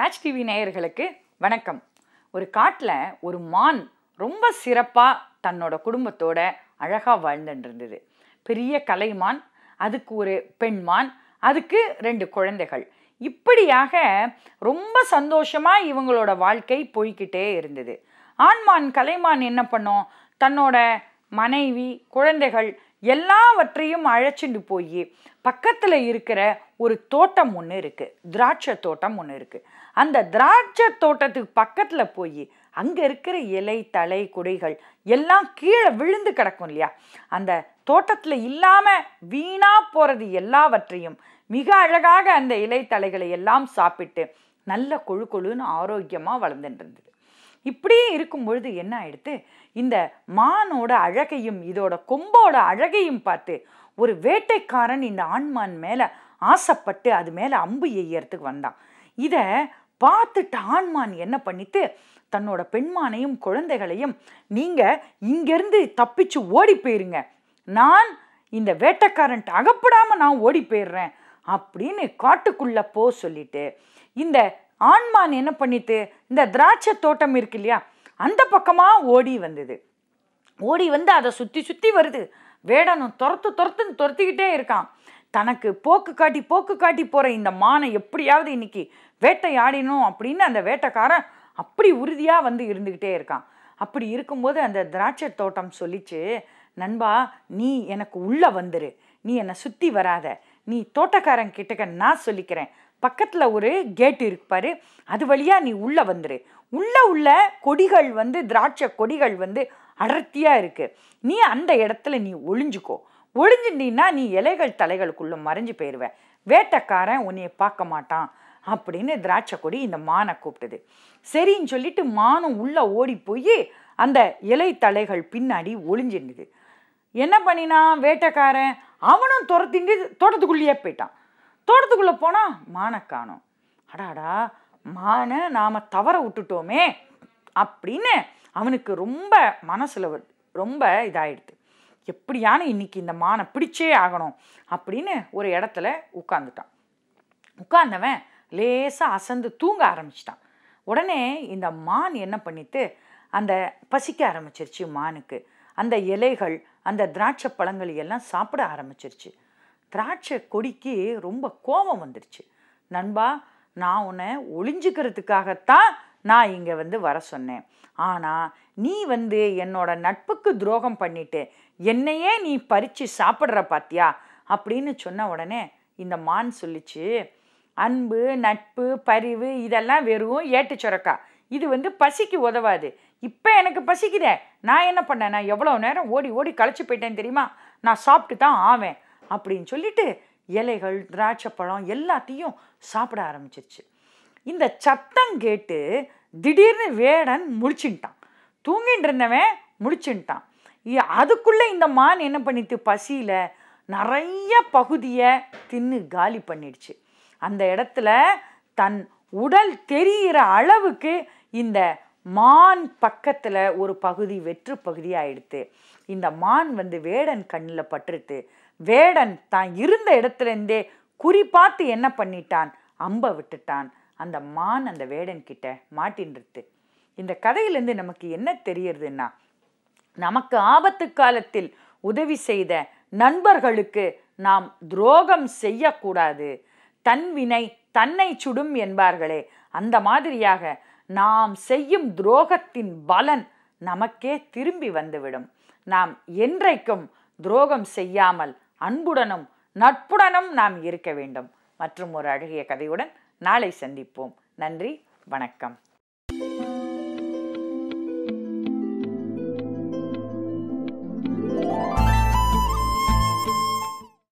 match TV நேயர்களுக்கு வணக்கம் ஒரு காட்டில் ஒரு மான் ரொம்ப சிறப்பாக தன்னோட குடும்பத்தோட அழகாக வாழ்ந்துட்டு இருந்தது பெரிய கலைமான் அதுக்கு ஒரு பெண்மான் அதுக்கு ரெண்டு குழந்தைகள் இப்படியாக ரொம்ப சந்தோஷமாக இவங்களோட வாழ்க்கை போய்க்கிட்டே இருந்தது ஆண்மான் கலைமான் என்ன பண்ணோம் தன்னோட மனைவி குழந்தைகள் எல்லாவற்றையும் அழைச்சிட்டு போய் பக்கத்தில் இருக்கிற ஒரு தோட்டம் ஒன்று இருக்குது திராட்சை தோட்டம் ஒன்று இருக்குது அந்த திராட்சை தோட்டத்துக்கு பக்கத்தில் போய் அங்கே இருக்கிற இலை தலை குடைகள் எல்லாம் கீழே விழுந்து கிடக்கும் இல்லையா அந்த தோட்டத்தில் இல்லாமல் வீணாக போகிறது எல்லாவற்றையும் மிக அழகாக அந்த இலை தலைகளை எல்லாம் சாப்பிட்டு நல்ல கொழு கொழுன்னு ஆரோக்கியமாக வளர்ந்துட்டு இருந்தது இப்படியே இருக்கும் பொழுது என்ன ஆயிடுத்து இந்த மானோட அழகையும் இதோட கொம்போட அழகையும் பார்த்து ஒரு வேட்டைக்காரன் இந்த ஆண்மான் மேலே ஆசைப்பட்டு அது மேலே அம்பு எய்யறதுக்கு வந்தான் இதை பார்த்துட்டு ஆண்மான் என்ன பண்ணிட்டு தன்னோட பெண்மானையும் குழந்தைகளையும் நீங்கள் இங்கேருந்து தப்பிச்சு ஓடி போயிருங்க நான் இந்த வேட்டைக்காரன்ட்டு அகப்படாமல் நான் ஓடி போயிடுறேன் அப்படின்னு காட்டுக்குள்ளே போ சொல்லிட்டு இந்த ஆண்மான் என்ன பண்ணிட்டு இந்த திராட்சை தோட்டம் இருக்கு இல்லையா அந்த பக்கமாக ஓடி வந்தது ஓடி வந்து அதை சுற்றி சுற்றி வருது வேடனும் துரத்து துரத்துன்னு துரத்திக்கிட்டே இருக்கான் தனக்கு போக்கு காட்டி போக்கு காட்டி போகிற இந்த மானை எப்படியாவது இன்னைக்கு வேட்டையாடினும் அப்படின்னு அந்த வேட்டைக்காரன் அப்படி உறுதியாக வந்து இருந்துக்கிட்டே இருக்கான் அப்படி இருக்கும்போது அந்த திராட்சை தோட்டம் சொல்லிச்சு நண்பா நீ எனக்கு உள்ளே வந்துரு நீ என்னை சுற்றி வராத நீ தோட்டக்காரன் கிட்டக்க நான் சொல்லிக்கிறேன் பக்கத்தில் ஒரு கேட் இருப்பாரு அது வழியாக நீ உள்ளே வந்துரு உள்ளே உள்ள கொடிகள் வந்து திராட்சை கொடிகள் வந்து அடர்த்தியாக இருக்குது நீ அந்த இடத்துல நீ ஒளிஞ்சுக்கோ ஒளிஞ்சுட்டீன்னா நீ இலைகள் தலைகளுக்குள்ளே மறைஞ்சு போயிடுவ வேட்டைக்காரன் உன்னைய பார்க்க மாட்டான் அப்படின்னு திராட்சை கொடி இந்த மானை கூப்பிட்டுது சரின்னு சொல்லிட்டு மானும் உள்ளே ஓடி போய் அந்த இலை தலைகள் பின்னாடி ஒளிஞ்சிருந்தது என்ன பண்ணினான் வேட்டைக்காரன் அவனும் துரத்திண்டு தோட்டத்துக்குள்ளேயே போயிட்டான் தோட்டத்துக்குள்ளே போனால் மானை காணோம் அடாடா மானை நாம் தவற விட்டுட்டோமே அப்படின்னு அவனுக்கு ரொம்ப மனசில் ரொம்ப இதாயிடுது எப்படியான இன்னைக்கு இந்த மானை பிடிச்சே ஆகணும் அப்படின்னு ஒரு இடத்துல உட்காந்துட்டான் உட்கார்ந்தவன் லேசாக அசந்து தூங்க ஆரம்பிச்சிட்டான் உடனே இந்த மான் என்ன பண்ணிட்டு அந்த பசிக்க ஆரம்பிச்சிருச்சு மானுக்கு அந்த இலைகள் அந்த திராட்சை பழங்கள் எல்லாம் சாப்பிட ஆரம்பிச்சிருச்சு திராட்சை கொடிக்கு ரொம்ப கோபம் வந்துருச்சு நண்பா நான் உன்னை ஒளிஞ்சுக்கிறதுக்காகத்தான் நான் இங்கே வந்து வர சொன்னேன் ஆனால் நீ வந்து என்னோட நட்புக்கு துரோகம் பண்ணிட்டு என்னையே நீ பறித்து சாப்பிட்ற பாத்தியா அப்படின்னு சொன்ன உடனே இந்த மான் சொல்லிச்சு அன்பு நட்பு பரிவு இதெல்லாம் வெறும் ஏட்டு சுரக்கா இது வந்து பசிக்கு உதவாது இப்போ எனக்கு பசிக்குதே நான் என்ன பண்ணேன் நான் எவ்வளோ நேரம் ஓடி ஓடி களைச்சி போயிட்டேன் தெரியுமா நான் சாப்பிட்டு தான் ஆவேன் அப்படின்னு சொல்லிட்டு இலைகள் திராட்சை பழம் எல்லாத்தையும் சாப்பிட ஆரம்பிச்சிருச்சு இந்த சத்தம் கேட்டு திடீர்னு வேடன் முழிச்சுட்டான் தூங்கிட்டு இருந்தவன் முழிச்சுட்டான் அதுக்குள்ளே இந்த மான் என்ன பண்ணிட்டு பசியில் நிறைய பகுதியை தின்னு காலி பண்ணிடுச்சு அந்த இடத்துல தன் உடல் தெரிகிற அளவுக்கு இந்த மான் பக்கத்தில் ஒரு பகுதி வெற்று பகுதி ஆயிடுத்து இந்த மான் வந்து வேடன் கண்ணில் பட்டுருத்து வேடன் தான் இருந்த இடத்துலேருந்தே குறி பார்த்து என்ன பண்ணிட்டான் அம்பை விட்டுட்டான் அந்த மான் அந்த வேடன் கிட்ட மாட்டின்றது இந்த கதையிலேருந்து நமக்கு என்ன தெரியறதுன்னா நமக்கு ஆபத்து காலத்தில் உதவி செய்த நண்பர்களுக்கு நாம் துரோகம் செய்யக்கூடாது தன்வினை தன்னை சுடும் என்பார்களே அந்த மாதிரியாக நாம் செய்யும் துரோகத்தின் பலன் நமக்கே திரும்பி வந்துவிடும் நாம் என்றைக்கும் துரோகம் செய்யாமல் அன்புடனும் நட்புடனும் நாம் இருக்க வேண்டும் மற்றும் ஒரு அழகிய கதையுடன் நாளை சந்திப்போம் நன்றி வணக்கம்